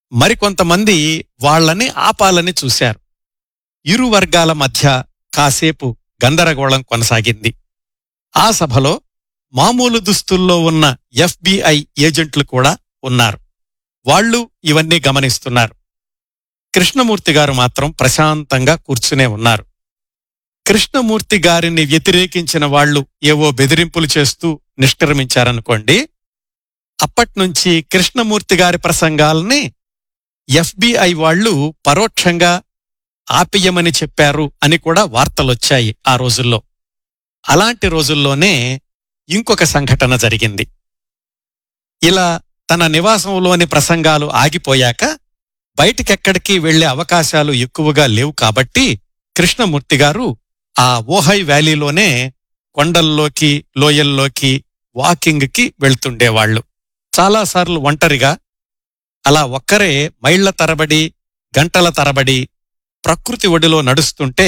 మరికొంతమంది వాళ్ళని ఆపాలని చూశారు ఇరు వర్గాల మధ్య కాసేపు గందరగోళం కొనసాగింది ఆ సభలో మామూలు దుస్తుల్లో ఉన్న ఎఫ్బిఐ ఏజెంట్లు కూడా ఉన్నారు వాళ్ళు ఇవన్నీ గమనిస్తున్నారు కృష్ణమూర్తి గారు మాత్రం ప్రశాంతంగా కూర్చునే ఉన్నారు కృష్ణమూర్తి గారిని వ్యతిరేకించిన వాళ్ళు ఏవో బెదిరింపులు చేస్తూ నిష్క్రమించారనుకోండి అప్పట్నుంచి కృష్ణమూర్తి గారి ప్రసంగాల్ని ఎఫ్బిఐ వాళ్ళు పరోక్షంగా ఆపియమని చెప్పారు అని కూడా వార్తలొచ్చాయి ఆ రోజుల్లో అలాంటి రోజుల్లోనే ఇంకొక సంఘటన జరిగింది ఇలా తన నివాసంలోని ప్రసంగాలు ఆగిపోయాక బయటికెక్కడికి వెళ్లే అవకాశాలు ఎక్కువగా లేవు కాబట్టి కృష్ణమూర్తి గారు ఆ ఓహై వ్యాలీలోనే కొండల్లోకి లోయల్లోకి వాకింగ్కి వెళ్తుండేవాళ్లు చాలాసార్లు ఒంటరిగా అలా ఒక్కరే మైళ్ల తరబడి గంటల తరబడి ప్రకృతి ఒడిలో నడుస్తుంటే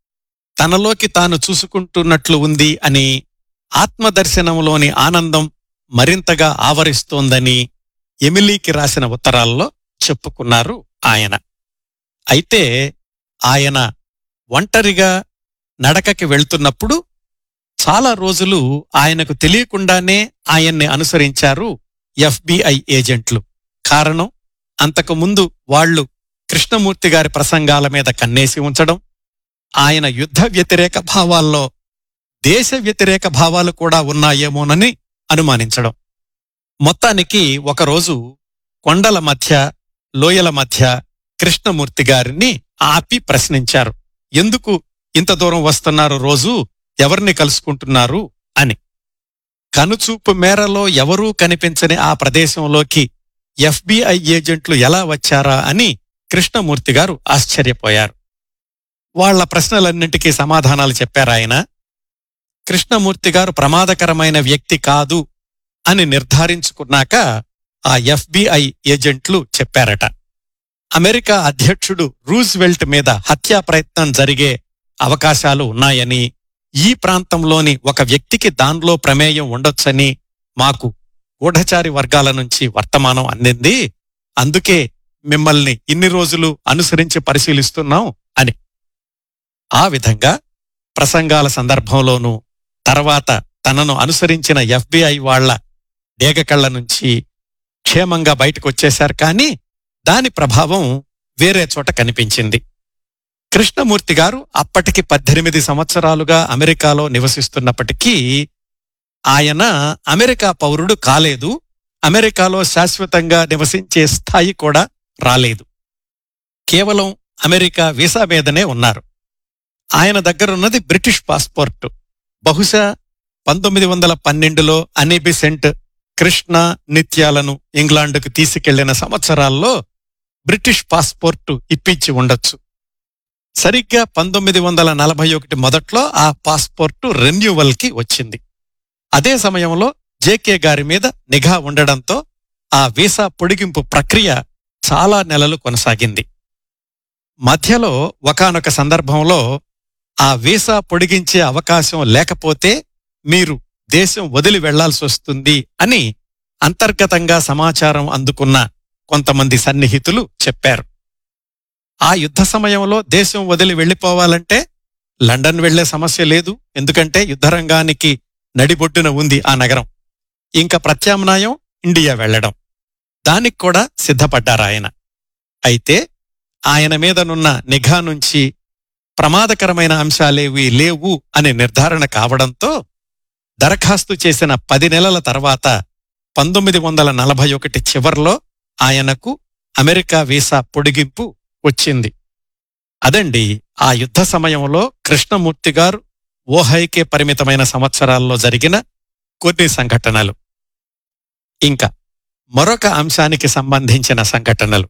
తనలోకి తాను చూసుకుంటున్నట్లు ఉంది అని ఆత్మదర్శనంలోని ఆనందం మరింతగా ఆవరిస్తోందని ఎమిలీకి రాసిన ఉత్తరాల్లో చెప్పుకున్నారు ఆయన అయితే ఆయన ఒంటరిగా నడకకి వెళ్తున్నప్పుడు చాలా రోజులు ఆయనకు తెలియకుండానే ఆయన్ని అనుసరించారు ఎఫ్బిఐ ఏజెంట్లు కారణం అంతకుముందు వాళ్ళు కృష్ణమూర్తి గారి ప్రసంగాల మీద కన్నేసి ఉంచడం ఆయన యుద్ధ వ్యతిరేక భావాల్లో దేశ వ్యతిరేక భావాలు కూడా ఉన్నాయేమోనని అనుమానించడం మొత్తానికి ఒకరోజు కొండల మధ్య లోయల మధ్య కృష్ణమూర్తి గారిని ఆపి ప్రశ్నించారు ఎందుకు ఇంత దూరం వస్తున్నారు రోజు ఎవరిని కలుసుకుంటున్నారు అని కనుచూపు మేరలో ఎవరూ కనిపించని ఆ ప్రదేశంలోకి ఎఫ్బిఐ ఏజెంట్లు ఎలా వచ్చారా అని కృష్ణమూర్తి గారు ఆశ్చర్యపోయారు వాళ్ల ప్రశ్నలన్నింటికీ సమాధానాలు చెప్పారాయన కృష్ణమూర్తి గారు ప్రమాదకరమైన వ్యక్తి కాదు అని నిర్ధారించుకున్నాక ఆ ఎఫ్బిఐ ఏజెంట్లు చెప్పారట అమెరికా అధ్యక్షుడు రూజ్వెల్ట్ మీద హత్యా ప్రయత్నం జరిగే అవకాశాలు ఉన్నాయని ఈ ప్రాంతంలోని ఒక వ్యక్తికి దానిలో ప్రమేయం ఉండొచ్చని మాకు గూఢచారి వర్గాల నుంచి వర్తమానం అందింది అందుకే మిమ్మల్ని ఇన్ని రోజులు అనుసరించి పరిశీలిస్తున్నాం అని ఆ విధంగా ప్రసంగాల సందర్భంలోనూ తర్వాత తనను అనుసరించిన ఎఫ్బిఐ వాళ్ల డేగకళ్ల నుంచి క్షేమంగా బయటకొచ్చేశారు కానీ దాని ప్రభావం వేరే చోట కనిపించింది కృష్ణమూర్తి గారు అప్పటికి పద్దెనిమిది సంవత్సరాలుగా అమెరికాలో నివసిస్తున్నప్పటికీ ఆయన అమెరికా పౌరుడు కాలేదు అమెరికాలో శాశ్వతంగా నివసించే స్థాయి కూడా రాలేదు కేవలం అమెరికా వీసా మీదనే ఉన్నారు ఆయన దగ్గరున్నది బ్రిటిష్ పాస్పోర్ట్ బహుశా పంతొమ్మిది వందల పన్నెండులో అనిబిసెంట్ కృష్ణ నిత్యాలను ఇంగ్లాండ్కు తీసుకెళ్లిన సంవత్సరాల్లో బ్రిటిష్ పాస్పోర్టు ఇప్పించి ఉండొచ్చు సరిగ్గా పంతొమ్మిది వందల నలభై ఒకటి మొదట్లో ఆ పాస్పోర్టు రెన్యువల్కి వచ్చింది అదే సమయంలో జేకే గారి మీద నిఘా ఉండడంతో ఆ వీసా పొడిగింపు ప్రక్రియ చాలా నెలలు కొనసాగింది మధ్యలో ఒకానొక సందర్భంలో ఆ వీసా పొడిగించే అవకాశం లేకపోతే మీరు దేశం వదిలి వెళ్లాల్సి వస్తుంది అని అంతర్గతంగా సమాచారం అందుకున్న కొంతమంది సన్నిహితులు చెప్పారు ఆ యుద్ధ సమయంలో దేశం వదిలి వెళ్లిపోవాలంటే లండన్ వెళ్లే సమస్య లేదు ఎందుకంటే యుద్ధరంగానికి నడిబొడ్డున ఉంది ఆ నగరం ఇంకా ప్రత్యామ్నాయం ఇండియా వెళ్లడం దానికి కూడా సిద్ధపడ్డారాయన అయితే ఆయన మీదనున్న నిఘా నుంచి ప్రమాదకరమైన అంశాలేవి లేవు అని నిర్ధారణ కావడంతో దరఖాస్తు చేసిన పది నెలల తర్వాత పంతొమ్మిది వందల నలభై ఒకటి చివర్లో ఆయనకు అమెరికా వీసా పొడిగింపు వచ్చింది అదండి ఆ యుద్ధ సమయంలో కృష్ణమూర్తి గారు ఓహైకే పరిమితమైన సంవత్సరాల్లో జరిగిన కొన్ని సంఘటనలు ఇంకా మరొక అంశానికి సంబంధించిన సంఘటనలు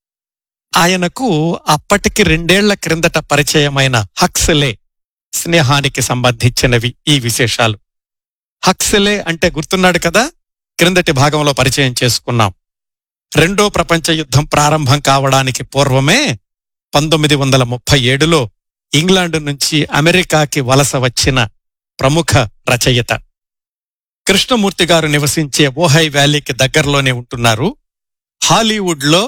ఆయనకు అప్పటికి రెండేళ్ల క్రిందట పరిచయమైన హక్సలే స్నేహానికి సంబంధించినవి ఈ విశేషాలు హక్సలే అంటే గుర్తున్నాడు కదా క్రిందటి భాగంలో పరిచయం చేసుకున్నాం రెండో ప్రపంచ యుద్ధం ప్రారంభం కావడానికి పూర్వమే పంతొమ్మిది వందల ముప్పై ఏడులో ఇంగ్లాండు నుంచి అమెరికాకి వలస వచ్చిన ప్రముఖ రచయిత కృష్ణమూర్తి గారు నివసించే ఓహై వ్యాలీకి దగ్గరలోనే ఉంటున్నారు హాలీవుడ్లో